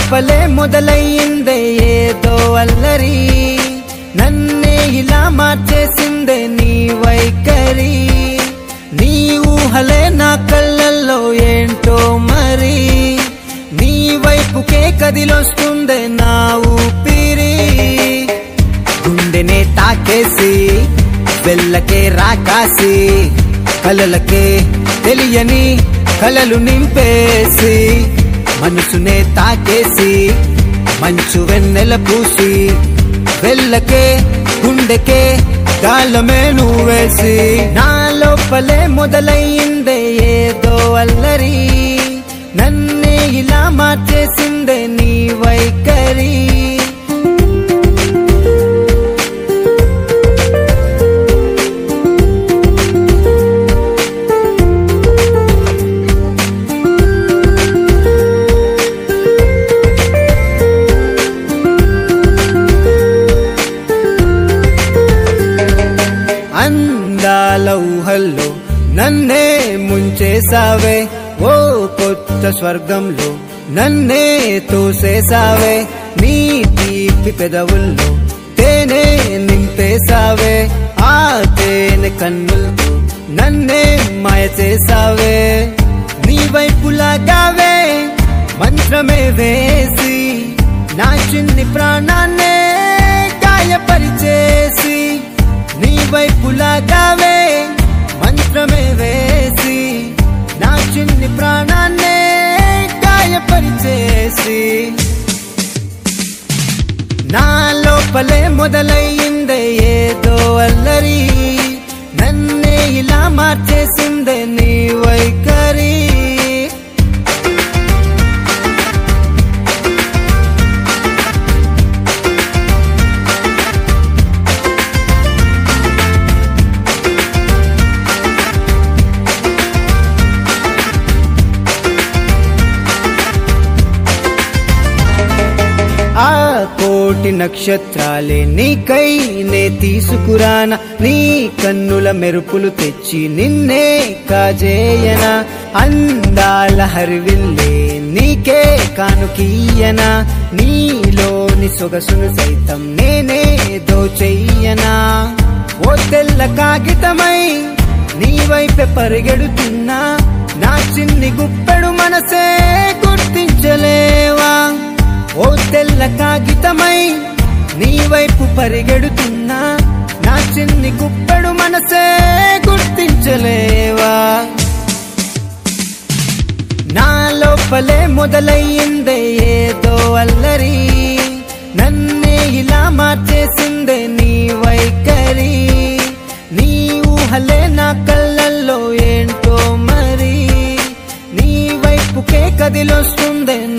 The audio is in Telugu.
లోపలే మొదలయ్యిందే ఏదో అల్లరి నన్నే ఇలా మార్చేసిందే నీ వైఖరి నీ ఊహలే నా కళ్ళల్లో ఏంటో మరి నీ వైపుకే కదిలొస్తుందే నా ఊపిరి గుండెనే తాకేసి వెళ్ళకే రాకాసి కలలకే తెలియని కలలు నింపేసి మనసునే తాకేసి మంచు వెన్నెల పూసి వెళ్ళకే గుండెకే గాలమే నువ్వేసి నా లోపలే మొదలయ్యిందే ఏదో అల్లరి నన్నే ఇలా మార్చేసిందే నీ వైఖరి అందాల ఊహల్లో నన్నే ముంచేసావే ఓ కొత్త స్వర్గంలో నన్నే తోసేసావే నీ తీపి పెదవుల్లో తేనె నింపేసావే ఆ తేనె కన్నులతో నన్నే మాయ చేసావే నీ వైపు లాగావే మంత్రమే వేసి నా చిన్ని ప్రాణాన్నే గాయపరిచేసి నీ వైపు లాగావే మంత్రమే వేసి నా చిన్ని ప్రాణాన్నే గాయపరిచేసి నా లోపలే మొదలయ్యిందే ఏదో అల్లరి నన్నే ఇలా మార్చేసిందే నీ వైఖరి ఆ కోటి నక్షత్రాలే నీకై నే తీసుకురాన నీ కన్నుల మెరుపులు తెచ్చి నిన్నే కాజేయన అందాల హరివిల్లే నీకే కానుకీయన నీలోని సొగసును సైతం నేనే దోచెయ్యనా ఓ తెల్ల కాగితమై నీ వైపే పరిగెడుతున్నా నా చిన్ని గుప్పెడు మనసే గుర్తించలేవా ఓ తెల్ల కాగితమై నీ వైపు పరిగెడుతున్నా నా చిన్ని గుప్పెడు మనసే గుర్తించలేవా నా లోపలే మొదలయ్యిందే ఏదో అల్లరి నన్నే ఇలా మార్చేసిందే నీ వైఖరి నీ ఊహలే నా కళ్ళల్లో ఏంటో మరి నీ వైపుకే కదిలొస్తుందే